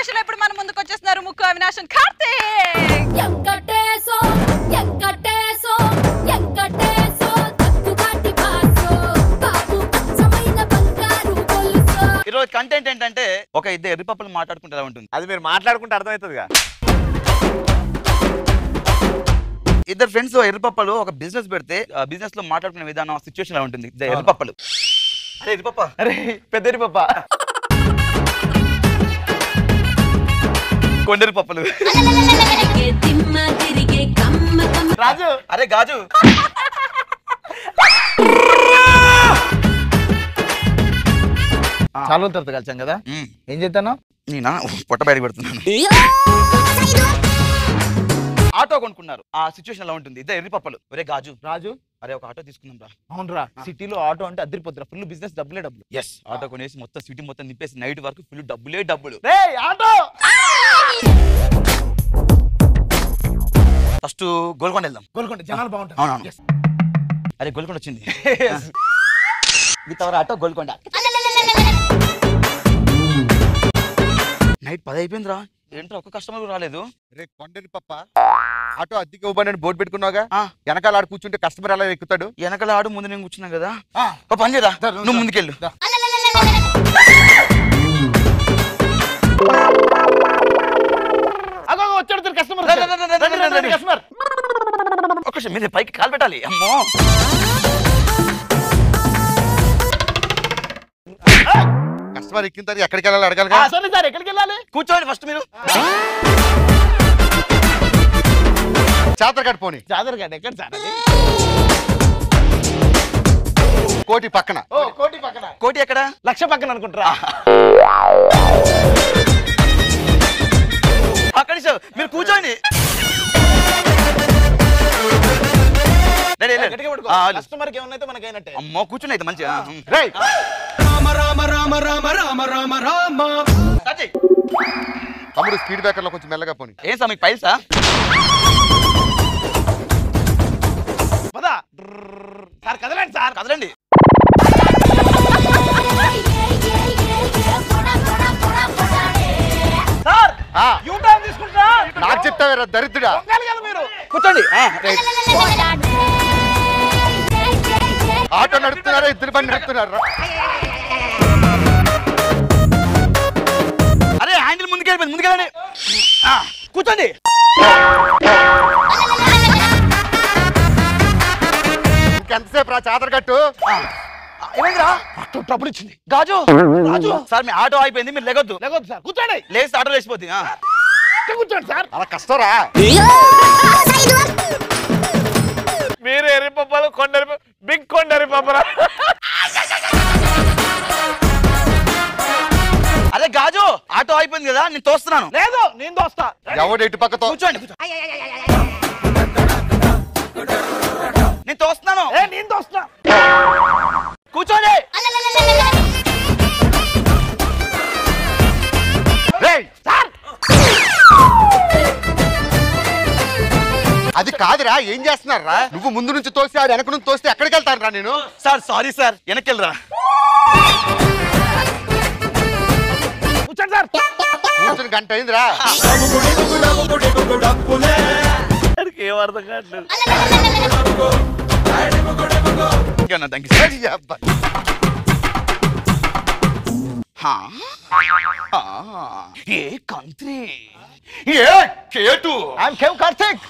Special ఇప్పుడు మన ముందుకు వచ్చేస్తున్నారు ముక్కు అవినాశన్ కార్తీక్ ఎంకటేశో ఎంకటేశో ఎంకటేశో తక్కుగాటి బాసో బాబు అచ్చమైన బంగారు గొలుసో ఈరోజు కంటెంట్ ఏంటంటే ఒక ఇద్దరు ఎర్రి పప్పులు మాట్లాడుకుంటే ఎలా ఉంటుంది అది మీరు మాట్లాడుకుంటే అర్థమవుతుందిగా ఇద్దరు ఫ్రెండ్స్ ఎర్రిపప్పలు ఒక బిజినెస్ పెడితే ఆ బిజినెస్ లో మాట్లాడుకునే విధానం సిచ్యువేషన్ ఎలా ఉంటుంది ఇద్దరు ఎర్రిపప్పలు అరే ఎర్రిపప్ప అరే పెద్దరి పప్ప కొండరి పప్పలు తిరిగే దిమ్మ తిరిగే కమ్మ కమ్మ రాజు అరే గాజు చాలా రోజుల తర్వాత కలిసాం కదా మ్మ్. ఏం చేస్తాను నేనా పొట్ట బయట పెడుతున్నాను ఆటో కొనుక్కున్నారు ఆ సిచ్యువేషన్ ఎలా ఉంటుంది ఇద్దరు ఎర్రిపప్పలు ఒరే గాజు రాజు అరే ఒక ఆటో తీసుకుందాం రా అవునరా సిటీలో ఆటో అంటే అద్దరిపోతురా ఫుల్ బిజినెస్ డబ్బులే డబ్బులు ఎస్ ఆటో కొనేసి మొత్తం సిటీ మొత్తం నింపేసి నైట్ వరకు ఫుల్ డబ్బులే డబ్బులు రే ఆటో ఫస్ట్ గోల్కొండ వెళ్దాం గోల్కొండ జనాలు బాగుంటారు అవునవును Yes. అరే గోల్కొండ వచ్చింది with our auto Golconda night పది అయిపోయిందిరా ఏంట్రా ఒక్క కస్టమర్ రాలేదు రే కొండని పప్ప ఆటో అద్దెకి ఇవ్వబడి బోర్డు పెట్టుకున్నావుగా ఆ. వెనకాల ఆడ కూర్చుంటే కస్టమర్ ఎలా ఎక్కుతాడు వెనకాల ఆడు ముందు నేను కూర్చున్నా కదా ఆ. ఒక పని చేయరా దా, నువ్వు దా. ముందుకెళ్ళు దా. అగో వచ్చాడు కస్టమర్ రా, రా, రా, రా, రా, రా, రా. కస్టమర్ ఒక్క నిమిషం, మీరు పైకి కాలు పెట్టాలి అమ్మో కస్టమర్ ఎక్కిన తర్వాత ఎక్కడికి వెళ్ళాలి అడగాలిగా సరే సార్ ఎక్కడికి వెళ్ళాలి కూర్చోండి ఫస్ట్ మీరు చాతర పోని జాదర్ గారు ఎక్కడ సార్ అది కోటి పక్కన ఓ కోటి పక్కన కోటి ఎక్కడ లక్ష పక్కన అనుకుంటారా అక్కడి నుంచి మీరు కూర్చోండి రెడీ, రెడీ. గట్టిగా పట్టుకో ఆ, వెళ్ళు. కస్టమర్ కి ఏమన్నైతే మనకి అయినట్టే అమ్మో కూర్చుని అయితే మంచిగా రేయ్ స్టార్ట్ చెయ్. తమ్ముడు స్పీడ్ బ్రేకర్ లో కొంచెం మెల్లగా పోని ఏం సార్ మీకు పైల్సా పదా సార్ కదలండి సార్ కదలండి సార్ ఆ, యూ టర్న్ తీసుకుంటా నాకు చెప్తావేరా దరిద్రుడా దొంగలు కదా మీరు కూర్చోండి ఆ, రైట్. ఆటో నడుపుతున్నారా ఇద్దరు బండి నడుపుతున్నారా అరే హ్యాండిల్ ముందుకెళ్ళిపోయింది ముందుకెళ్ళండి ఆ, కూర్చోండి ఇంకెంతసేపు రా చాదర కట్టు ఆ, ఏమైందిరా ట్రబుల్ ఇచ్చింది గాజు రాజు సార్ మీ ఆటో అయిపోయింది మీరు లేకొద్దు లేకొద్దు సార్ కూర్చోండి లేస్తే ఆటో లేచిపోద్ది ఆ. ఇక్కడ కూర్చోండి సార్ అలా కష్టరా మీరు ఎర్రి పప్పలు కొండరి బిగ్ కొండరి పప్పరా అరే గాజు ఆటో అయిపోయింది కదా నేను తోస్తున్నాను లేదు నేను దోస్తా ఎవడు ఎటు పక్కతో కూర్చోండి కూర్చో. నేను తోస్తున్నాను ఏ నేను దోస్తా కూర్చోండి రేయ్ సార్ అది కాదురా ఏం చేస్తున్నారా నువ్వు ముందు నుంచి తోస్తే ఆడు వెనక నుంచి తోస్తే ఎక్కడికి వెళ్తాను రా నేను సార్ సారీ సార్ వెనకెళ్ళరా కూర్చోండి సార్ కూర్చొని గంట అయిందిరా ఏం అర్థం కావట్లేదు ఇంకేనా థ్యాంక్ యూ ఏయ్, అబ్బా. ఏ కంట్రీ ఏ కేటు ఐఎమ్ కేవ్ కార్తిక్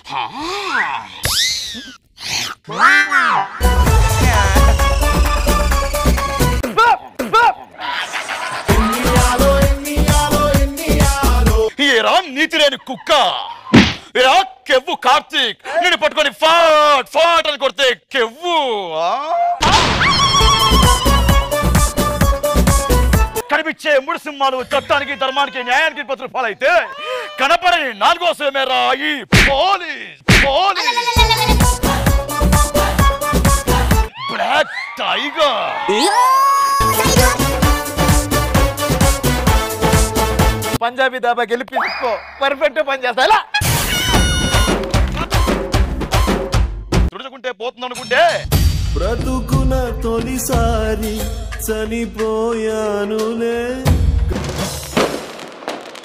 ఏరా నీతి లేని కుక్క ఏరా కెవ్వు కార్తీక్ నేను పట్టుకొని ఫాట్ ఫాట్ అని కొడితే కెవ్వు ఆ? కనిపించే మూడు సింహాలు చట్టానికి ధర్మానికి న్యాయానికి పత్రులు పాలైతే కనపడని నాలుగో సేమేరా ఈ police police black tiger Punjabi dhaba గెలిపి పర్ఫెక్ట్ పని చేస్తా ఎలా తుడుచుకుంటే పోతుంది అనుకుంటే బ్రతుకున తొలిసారి చనిపోయానులే